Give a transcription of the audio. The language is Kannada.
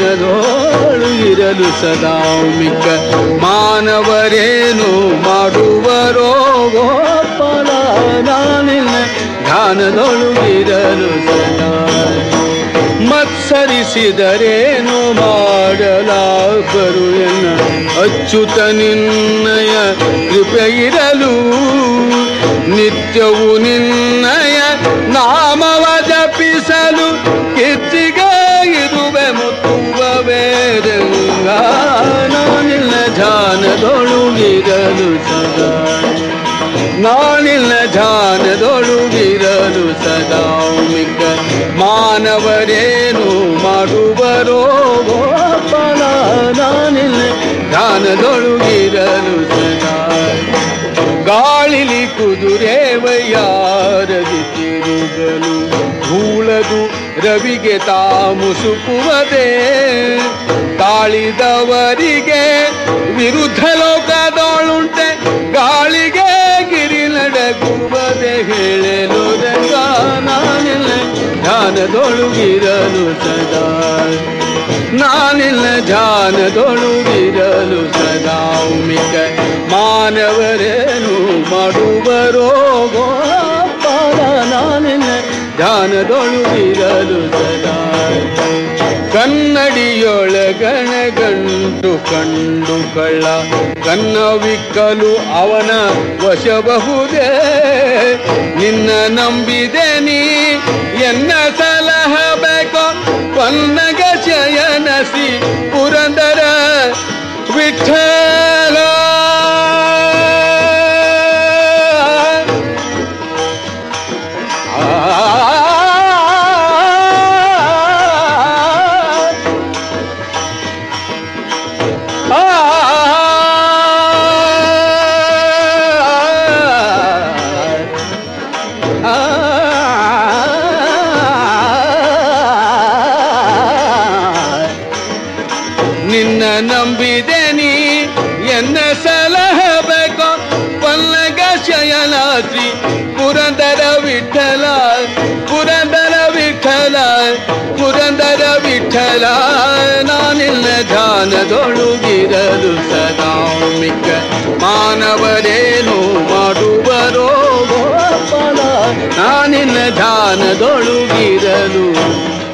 ಧ್ಯಾನದೋಳು ಇರಲು ಸದಾ ಮಿಕ್ಕ ಮಾನವರೇನು ಮಾಡುವರೋ ಗೋಪಾಲ ನಾನಿನ್ನ ಧ್ಯಾನದೊಳು ಇರಲು ಸದಾ ಮತ್ಸರಿಸಿದರೇನು ಮಾಡಲಾಬರು ಎನ್ನ ಅಚ್ಚುತ ನಿನ್ನಯ ಕೃಪೆ ಇರಲು ನಿತ್ಯವು ನಿನ್ನಯ ನಾಮವ ಜಪಿಸಲು ಕಿಚ್ಚಿಗೆ ಇರುವೆ ಮುತ್ತುವ ವೇದಂಗ ನಾನಿಲ್ಲ ಧ್ಯಾನದೊಳುಗಿರಲು ಸದಾ ನಾನಿಲ್ಲ ಧ್ಯಾನದೊಳುಗಿರಲು ಸದಾ ಮಿಕ್ಕ ಮಾನವರೇನು ಮಾಡುವರೋ ಗೋಪಾಲ ನಾನಿಲ್ಲ ಧ್ಯಾನದೊಳುಗಿರಲು ಸದಾ ಗಾಳಿಲಿ ಕುದುರೆವಯಾರದಿ ತಿರುಗಲು ಧೂಳದು ರವಿಗೆ ತಾ ಮುಸುಕುವದೆ ತಾಳಿದವರಿಗೆ ವಿರುದ್ಧ ಲೋಕದೊಳುಂಟೆ ಗಾಳಿಗೆ ಗಿರಿ ನಡಗುವದೆ ಹೇಳಲು ರಂಗ ನಾನಿಲ್ಲ ಧ್ಯಾನದೊಳುಗಿರಲು ಸದಾ ನಾನಿಲ್ಲ ಧ್ಯಾನದೊಳುಗಿರಲು ಸದಾ ಮಿಕ ಮಾನವರೇನು ಮಾಡುವರೋ ಗೋಪಾಲ ನಾನಿಲ್ಲ ಧ್ಯಾನದೊಳುಗಿರಲು ಸದಾ ಕನ್ನಡಿಯೊಳಗಣ ಗಂಡು ಕಂಡು ಕಳ್ಳ ಕನ್ನವಿಕ್ಕಲು ಅವನ ವಶಬಹುದೇ ನಿನ್ನ ನಂಬಿದೆ ನೀ ಎನ್ನ ಸಲಹಬೇಕೋ ಪನ್ನಗ ಶಯನಸಿ ಪುರಂದರ ವಿಠಲ ನಿನ್ನ ನಂಬಿದೆ ನೀ ಎನ್ನ ಸಲಹಬೇಕೋ ಪಲ್ಲಗ ಶಯನಾದ್ರಿ ಪುರಂದರ ವಿಠಲ ಪುರಂದರ ವಿಠಲ ಪುರಂದರ ವಿಠಲ ನಾನಿಲ್ಲ ಧ್ಯಾನದೊಳುಗಿರಲು ಸದಾ ಮಿಕ್ಕ ಮಾನವರೇನು ಮಾಡುವರೋ ಗೋಪಾಲ ನಾನಿಲ್ಲ ಧ್ಯಾನದೊಳುಗಿರಲು